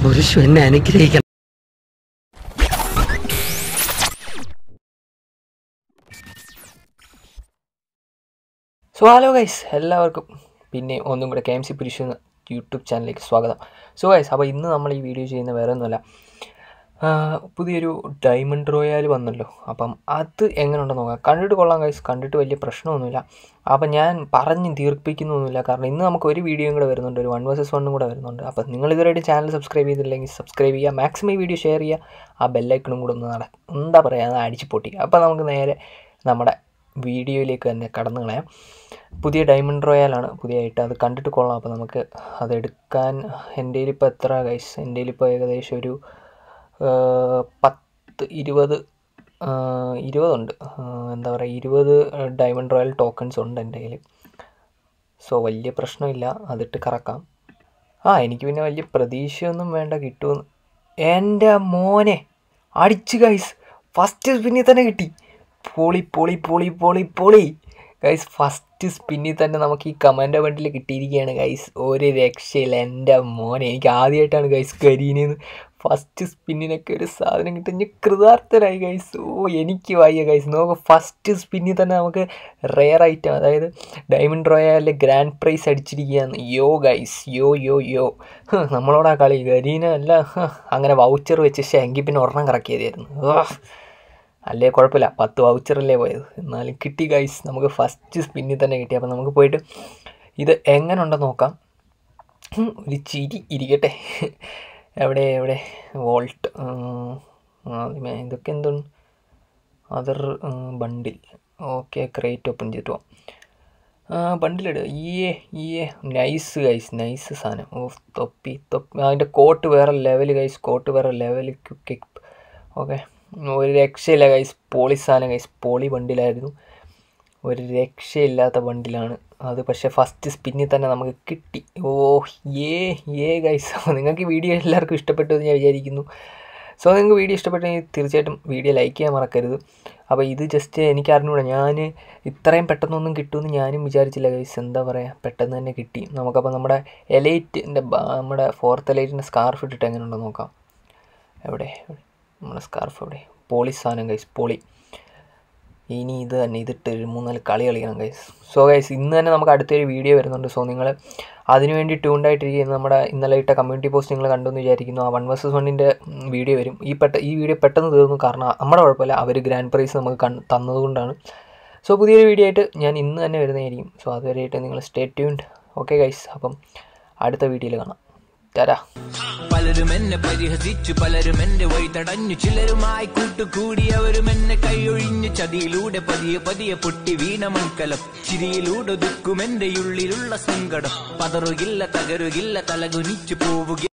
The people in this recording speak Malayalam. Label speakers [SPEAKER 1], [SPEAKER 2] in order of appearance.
[SPEAKER 1] പുരുഷു എന്നെ അനുഗ്രഹിക്കണം
[SPEAKER 2] സോ ഹലോ ഗൈസ് എല്ലാവർക്കും പിന്നെ ഒന്നും കൂടെ കെ എം സി പുരുഷ എന്ന യൂട്യൂബ് ചാനലിലേക്ക് സ്വാഗതം സോ ഗൈസ് അപ്പോൾ ഇന്ന് നമ്മൾ ഈ വീഡിയോ ചെയ്യുന്ന വേറെ ഒന്നുമല്ല ആ, പുതിയൊരു ഡയമണ്ട് റോയാൽ വന്നല്ലോ അപ്പം അത് എങ്ങനെ ഉണ്ടെന്ന് നോക്കാം കണ്ടിട്ട് കൊള്ളാം ഗൈസ് കണ്ടിട്ട് വലിയ പ്രശ്നമൊന്നുമില്ല അപ്പം ഞാൻ പറഞ്ഞ് ദീർഘിപ്പിക്കുന്നൊന്നുമില്ല കാരണം ഇന്ന് നമുക്ക് ഒരു വീഡിയോയും കൂടെ വരുന്നുണ്ട് ഒരു വൺ വേഴ്സസ് വണ്ണും കൂടെ വരുന്നുണ്ട് അപ്പം നിങ്ങൾ ഇതുവരെയായിട്ട് ചാനൽ സബ്സ്ക്രൈബ് ചെയ്തില്ലെങ്കിൽ സബ്സ്ക്രൈബ് ചെയ്യുക മാക്സിമം ഈ വീഡിയോ ഷെയർ ചെയ്യുക ആ ബെല്ലൈക്കണും കൂടെ ഒന്ന് നട എന്താ പറയുക അത് അടിച്ച് പൊട്ടി അപ്പം നമുക്ക് നേരെ നമ്മുടെ വീഡിയോയിലേക്ക് തന്നെ കടന്നു കളയാം പുതിയ ഡയമണ്ട് റോയലാണ് പുതിയതായിട്ട് അത് കണ്ടിട്ട് കൊള്ളാം അപ്പോൾ നമുക്ക് അതെടുക്കാൻ എൻ്റെ ഇപ്പോൾ എത്ര ഗൈസ് എൻ്റെ ഇപ്പോൾ ഏകദേശം ഒരു ആ, പത്ത് ഇരുപത് ആ, ഇരുപതുണ്ട് ആ, എന്താ പറയുക ഇരുപത് ഡയമണ്ട് റോയൽ ടോക്കൺസ് ഉണ്ട് എൻ്റെ കയ്യിൽ സോ വലിയ പ്രശ്നമില്ല അതിട്ട് കറക്കാം ആ എനിക്ക് പിന്നെ വലിയ പ്രതീക്ഷയൊന്നും വേണ്ട കിട്ടുമെന്ന് എൻ്റെ മോനെ അടിച്ച് ഗൈസ് ഫസ്റ്റ് സ്പിന്നിൽ തന്നെ കിട്ടി പൊളി പൊളി പൊളി പൊളി പൊളി ഗൈസ് ഫസ്റ്റ് സ്പിന്നിൽ തന്നെ നമുക്ക് ഈ കമാൻഡോ ബണ്ടിൽ കിട്ടിയിരിക്കുകയാണ് ഗൈസ് ഒരു രക്ഷയില്ല എൻ്റെ മോനെ എനിക്ക് ആദ്യമായിട്ടാണ് ഗൈസ് കരീനെന്ന് ഫസ്റ്റ് സ്പിന്നിനൊക്കെ ഒരു സാധനം കിട്ടും ഞാൻ കൃതാർത്ഥനായി ഗൈസ് ഓ എനിക്ക് വയ്യ ഗൈസ് നോക്ക് ഫസ്റ്റ് സ്പിന്നിൽ തന്നെ നമുക്ക് റെയർ ഐറ്റം അതായത് ഡയമണ്ട് റോയാലിലെ ഗ്രാൻഡ് പ്രൈസ് അടിച്ചിരിക്കുകയാണ് യോ ഗൈസ് യോ യോ യോ ഹ്, നമ്മളോടാ കളി ഗരീന അല്ല ഹ്, അങ്ങനെ വൗച്ചർ വെച്ച് പക്ഷേ എങ്കിൽ പിന്നെ ഒരെണ്ണം കറക്കിയതായിരുന്നു ഓ അല്ലേ കുഴപ്പമില്ല പത്ത് വൗച്ചറല്ലേ പോയത് എന്നാലും കിട്ടി ഗൈസ് നമുക്ക് ഫസ്റ്റ് സ്പിന്നിൽ തന്നെ കിട്ടി അപ്പം നമുക്ക് പോയിട്ട് ഇത് എങ്ങനെ ഉണ്ടെന്ന് നോക്കാം ഉം, ഒരു ചിരി ഇരിക്കട്ടെ എവിടെ എവിടെ വോൾട്ട് ആദ്യമേ ഇതൊക്കെ എന്താണ് other bundle okay crate open ചെയ്തിട്ട് പോവാം ബണ്ടിലിടുക ഈയേ ഈയേ നൈസ് ഗൈസ് നൈസ് സാധനം ഓ തൊപ്പി തൊപ്പി അതിൻ്റെ കോട്ട് വേറെ ലെവൽ ഗൈസ് കോട്ട് വേറെ ലെവൽ കിക്ക് ഓക്കെ ഒരു രക്ഷയില്ല ഗൈസ് പോളി സാധനം ഗൈസ് പോളി ബണ്ടിലായിരുന്നു ഒരു രക്ഷയില്ലാത്ത ബണ്ടിലാണ് അത് പക്ഷേ ഫസ്റ്റ് സ്പിന്നിൽ തന്നെ നമുക്ക് കിട്ടി ഓ ഏ ഏ ഗൈസ് അപ്പോൾ നിങ്ങൾക്ക് ഈ വീഡിയോ എല്ലാവർക്കും ഇഷ്ടപ്പെട്ടു എന്ന് ഞാൻ വിചാരിക്കുന്നു സോ നിങ്ങൾക്ക് വീഡിയോ ഇഷ്ടപ്പെട്ടെങ്കിൽ തീർച്ചയായിട്ടും വീഡിയോ ലൈക്ക് ചെയ്യാൻ മറക്കരുത് അപ്പോൾ ഇത് ജസ്റ്റ് എനിക്ക് അറിഞ്ഞൂടാ ഞാൻ ഇത്രയും പെട്ടെന്നൊന്നും കിട്ടുമെന്ന് ഞാനും വിചാരിച്ചില്ല ഗൈസ് എന്താ പറയുക പെട്ടെന്ന് തന്നെ കിട്ടി നമുക്കപ്പോൾ നമ്മുടെ എലൈറ്റിൻ്റെ നമ്മുടെ ഫോർത്ത് എലൈറ്റിൻ്റെ സ്കാർഫ് ഇട്ടിട്ട് എങ്ങനെ ഉണ്ടെന്ന് നോക്കാം എവിടെ നമ്മുടെ സ്കാർഫ് എവിടെ പോളി സാധനം ഗൈസ് പോളി ഇനി ഇത് തന്നെ ഇതിട്ട് ഒരു മൂന്നാല് കളി കളിക്കണം ഗൈസ് സോ ഗൈസ് ഇന്ന് തന്നെ നമുക്ക് അടുത്തൊരു വീഡിയോ വരുന്നുണ്ട് സോ നിങ്ങൾ അതിനുവേണ്ടി ട്യൂണ്ടായിട്ടിരിക്കുന്ന നമ്മുടെ ഇന്നലെ ഇട്ട കമ്മ്യൂണിറ്റി പോസ്റ്റ് നിങ്ങൾ കണ്ടു എന്ന് വിചാരിക്കുന്നു ആ വൺ വേഴ്സസ് വണ്ണിൻ്റെ വീഡിയോ വരും ഈ പെട്ട ഈ വീഡിയോ പെട്ടെന്ന് തീർന്നു കാരണം നമ്മുടെ കുഴപ്പമില്ല അവർ ഗ്രാൻഡ് പ്രൈസ് നമുക്ക് കൺ തന്നതുകൊണ്ടാണ് സോ പുതിയൊരു വീഡിയോ ആയിട്ട് ഞാൻ ഇന്ന് തന്നെ വരുന്നതായിരിക്കും സോ അതുവരെയായിട്ട് നിങ്ങൾ സ്റ്റേ ട്യൂൺഡ് ഓക്കെ ഗൈസ് അപ്പം അടുത്ത വീഡിയോയിൽ കാണാം തരാ
[SPEAKER 3] പലരും എന്നെ പരിഹസിച്ചു പലരും എന്റെ വഴി തടഞ്ഞു ചിലരുമായി കൂട്ടുകൂടിയവരും എന്നെ കൈയൊഴിഞ്ഞു ചതിയിലൂടെ പതിയെ പതിയെ പൊട്ടി വീണ മൺകലം ചിരിയിലൂടെ ദുഃഖും എന്റെ ഉള്ളിലുള്ള സങ്കടം പതറുകില്ല തകരുകില്ല തലകുനിച്ചു പോവുക